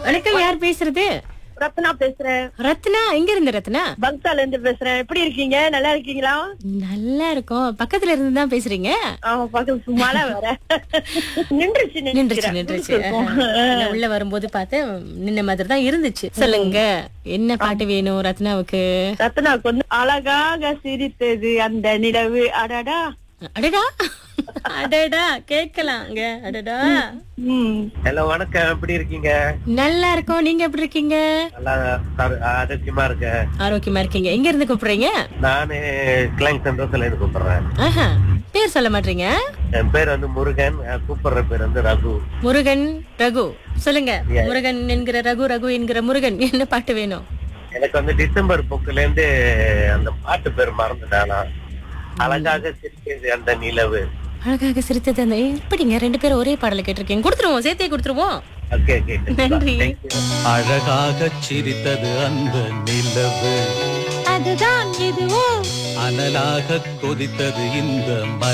வணக்கம் யார் பேசுறது ரத்னா பேசுறேன் ரத்னா எங்க இருந்து ரத்னா பங்கால இருந்து பேசுறேன் எப்படி இருக்கீங்க நல்லா இருக்கீங்களா நல்லா இருக்கும் பக்கத்துல இருந்து தான் பேசுறீங்க ஆமா பக்கத்து சும்மால வர நின்றுச்சு நின்றுச்சு நின்றுச்சு நின்றுச்சு நான் உள்ள வரும்போது பார்த்தேன் நின்ன மாதிரி தான் இருந்துச்சு சொல்லுங்க என்ன பாட்டு வேணும் ரத்னாவுக்கு ரத்னாவுக்கு வந்து அழகாக சிரித்தது அந்த நிலவு அடடா அடடா அடடா கேட்கலாங்க அடடா ம் ஹலோ வணக்கம் எப்படி இருக்கீங்க நல்லா இருக்கோம் நீங்க எப்படி இருக்கீங்க நல்லா சர- ஆரோக்கியமா இருக்க ஆரோக்கியமா இருக்கீங்க எங்க இருந்து கூப்பிடுறீங்க நானு கிளைங் சந்தோஷத்துல இருந்து கூப்பிடுறேன் ஆஹா பேர் சொல்ல மாட்டீங்க என் பேர் வந்து முருகன் அஹ் கூப்பிடுற பேர் வந்து ரகு முருகன் ரகு சொல்லுங்க முருகன் என்கிற ரகு ரகு என்கிற முருகன் என்ன பாட்டு வேணும் எனக்கு வந்து டிசம்பர் புக்குல இருந்து அந்த பாட்டு பேர் மறந்துட்டானா அழகாக சிரிக்கிறது அந்த நிலவு அழகாக சிரித்தது அந்த எப்படிங்க ரெண்டு பேரும் ஒரே பாடல கேட்டிருக்கீங்க கொடுத்துருவோம் சேர்த்தே கொடுத்துருவோம் ஓகே ஓகே நன்றி அழகாகச் சிரித்தது அந்த நிலவு அதுதான் இதுவும் அனலாகக் கொதித்தது இந்த